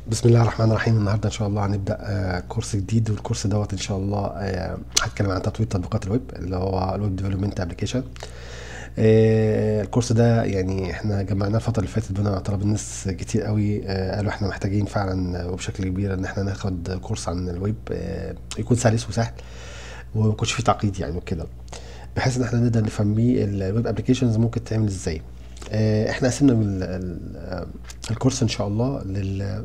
بسم الله الرحمن الرحيم النهارده ان شاء الله هنبدا آه، كورس جديد والكورس دوت ان شاء الله آه، هتكلم عن تطوير تطبيقات الويب اللي هو الويب ديفلوبمنت ابلكيشن الكورس ده يعني احنا جمعناه الفتره اللي فاتت بناء على طلب الناس كتير قوي آه، قالوا احنا محتاجين فعلا وبشكل كبير ان احنا ناخد كورس عن الويب آه، يكون سلس وسهل وما يكونش فيه تعقيد يعني وكده بحيث ان احنا نقدر نفهم بيه الويب ابلكيشنز ممكن تعمل ازاي آه، احنا قسمنا ال- ال- آه، الكورس ان شاء الله لل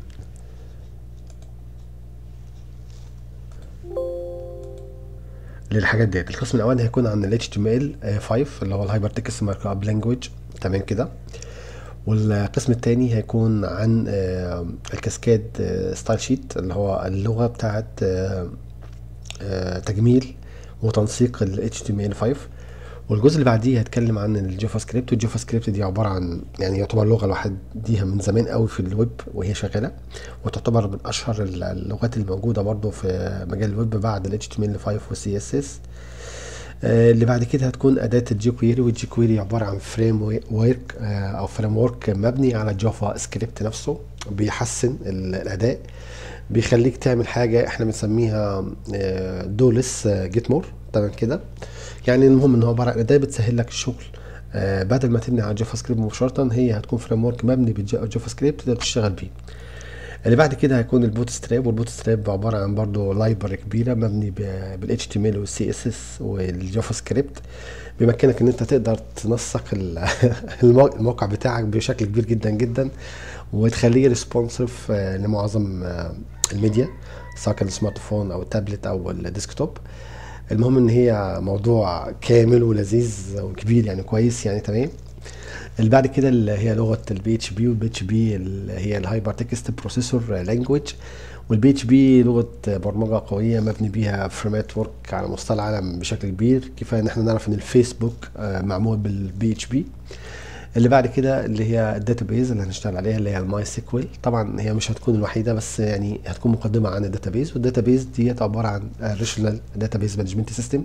للحاجات ديت القسم الاولاني هيكون عن ال HTML5 اللي هو الهايبر تكست مارك اب لانجويج تمام كده والقسم الثاني هيكون عن آه، الكاسكاد ستايل شيت اللي هو اللغه بتاعت آه، آه، تجميل وتنسيق ال HTML5 والجزء اللي بعديه هيتكلم عن الجافا سكريبت والجافا سكريبت دي عباره عن يعني يعتبر اللغه لوحديها من زمان قوي في الويب وهي شغاله وتعتبر من اشهر اللغات الموجوده برضو في مجال الويب بعد ال HTML5 وال CSS آه، اللي بعد كده هتكون اداه الجي كويري والجي كويري عباره عن فريم ورك او فريم ورك مبني على جافا سكريبت نفسه بيحسن ال- الاداء بيخليك تعمل حاجه احنا بنسميها دولس جيت مور تمام كده يعني المهم ان هو عباره عن اداه بتسهل لك الشغل آه، بدل ما تبني على جافا سكريبت مباشره هي هتكون فريم ورك مبني بالجافا سكريبت تقدر تشتغل بيه اللي بعد كده هيكون البوت ستراب والبوت ستراب عباره عن برضه لايبرري كبيره مبني بال HTML وال CSS والجافا سكريبت بيمكنك ان انت تقدر تنسق ال- المو- الموقع بتاعك بشكل كبير جدا جدا وتخليه ريسبونسيف لمعظم آه، الميديا سواء كان السمارت فون او التابلت او الديسكتوب المهم ان هي موضوع كامل ولذيذ وكبير يعني كويس يعني تمام اللي بعد كده اللي هي لغه البي اتش بي والبي اتش بي اللي هي الهايبر تكست بروسيسور لانجويج والبي اتش بي لغه برمجه قويه مبني بيها فريمات ورك على مستوى العالم بشكل كبير كفايه ان احنا نعرف ان الفيسبوك آه، معمول بالبي اتش بي اللي بعد كده اللي هي الداتابيز اللي هنشتغل عليها اللي هي الماي سيكوال طبعا هي مش هتكون الوحيده بس يعني هتكون مقدمه عن الداتابيز والداتابيز ديت عباره عن ريشنال داتابيز مانجمنت سيستم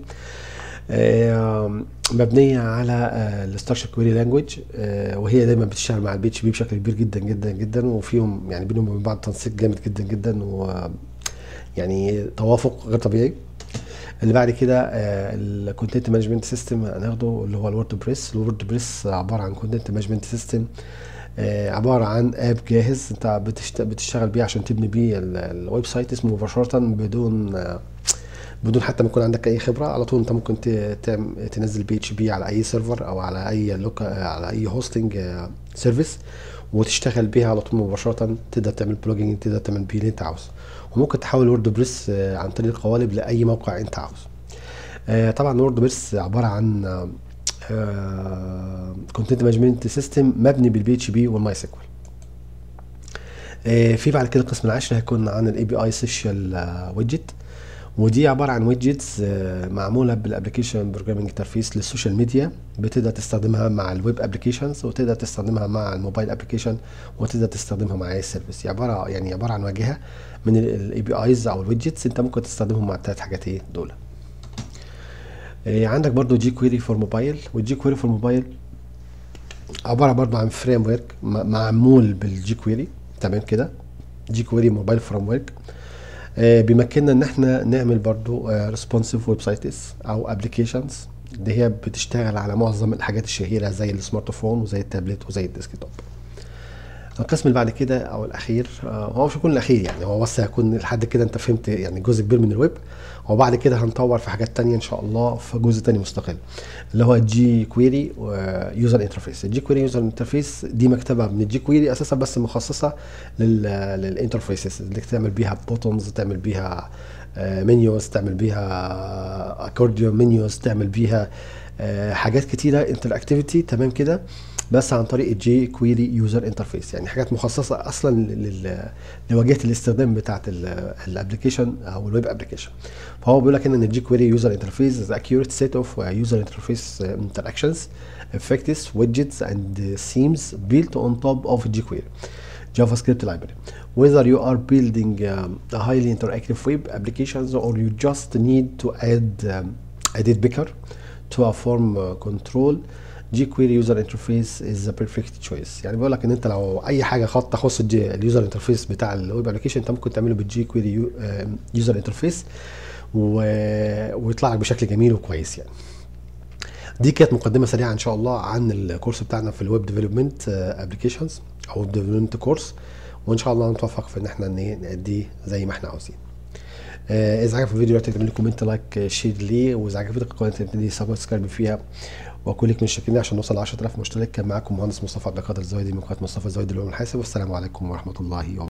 مبنيه على الستراكشر كويري لانجويج وهي دايما بتشتغل مع البي اتش بي بشكل كبير جدا جدا جدا وفيهم يعني بينهم وبين بعض تنسيق جامد جدا جدا و يعني توافق غير طبيعي اللي بعد كده الكونتنت مانجمنت سيستم هناخده اللي هو الورد بريس الورد بريس عباره عن كونتنت مانجمنت سيستم عباره عن اب جاهز انت بتشت- بتشتغل بيه عشان تبني بيه ال- الويب سايت اسمه مباشره بدون آه، بدون حتى ما يكون عندك اي خبره على طول انت ممكن ت- تعم- تنزل بي اتش بي على اي سيرفر او على اي لوكا على اي هوستنج سيرفيس وتشتغل بيها على طول مباشره تقدر تعمل بلوجينج تقدر تعمل بيه اللي انت عاوزه وممكن تحول وورد بريس آه، عن طريق القوالب لاي موقع انت عاوزه آه، طبعا وورد بريس عباره عن كونتنت مانجمنت سيستم مبني بالبي اتش بي والماي سيكوال آه، في بعد كده القسم العاشر هيكون عن الاي بي اي سوشيال ويدجت ودي عباره عن ويدجتس معموله بالابلكيشن بروجرامينج انترفيس للسوشيال ميديا بتقدر تستخدمها مع الويب ابلكيشنز وتقدر تستخدمها مع الموبايل ابلكيشن وتقدر تستخدمها مع اي سيرفيس عباره يعني عباره عن واجهه من الاي بي ايز او الويدجتس انت ممكن تستخدمهم مع الثلاث حاجات ايه دول آه، عندك برضو جي كويري فور موبايل والجي كويري فور موبايل عباره برضو عن فريم ورك معمول بالجي كويري تمام كده جي كويري موبايل فريم ورك بيمكننا ان احنا نعمل برضو ريسبونسيف ويب سايتس او ابلكيشنز اللي هي بتشتغل على معظم الحاجات الشهيره زي السمارت فون وزي التابلت وزي الديسكتوب القسم اللي بعد كده او الاخير آه، هو مش هيكون الاخير يعني هو بس هيكون لحد كده انت فهمت يعني جزء كبير من الويب وبعد كده هنطور في حاجات تانية ان شاء الله في جزء تاني مستقل اللي هو الجي كويري ويوزر انترفيس الجي كويري يوزر انترفيس دي مكتبه من الجي كويري اساسا بس مخصصه للانترفيسز اللي تعمل بيها بوتونز تعمل بيها منيوز تعمل بيها اكورديون منيوز تعمل بيها آه، حاجات كتيره انتراكتيفيتي تمام كده بس عن طريق الجي كويري يوزر انترفيس يعني حاجات مخصصه اصلا لل- لواجهه الاستخدام بتاعه الابلكيشن او الويب ابلكيشن فهو بيقول لك ان الجي كويري يوزر انترفيس is accurate set of uh, user interface uh, interactions effects widgets and uh, themes built on top of jQuery JavaScript library whether you are building um, a highly interactive web applications or you just need to add um, added picker to a form uh, control جي كويري يوزر انترفيس از ذا بيرفكت تشويس يعني بيقول لك ان انت لو اي حاجه خط تخص اليوزر انترفيس بتاع الويب ابلكيشن انت ممكن تعمله بالجي كويري يوزر انترفيس ويطلع لك بشكل جميل وكويس يعني دي كانت مقدمه سريعه ان شاء الله عن الكورس بتاعنا في الويب ديفلوبمنت ابلكيشنز او ويب ديفلوبمنت كورس وان شاء الله نتوفق في ان احنا نأديه زي ما احنا عاوزين آه، اذا عجبك الفيديو لا تعمل لي كومنت لايك شير ليه واذا عجبتك القناه تبتدي سبسكرايب فيها واكون لك من الشاكرين عشان نوصل ل 10000 مشترك كان معاكم مهندس مصطفى عبد القادر الزويدي من قناه مصطفى الزويدي للعلوم الحاسب والسلام عليكم ورحمه الله وبركاته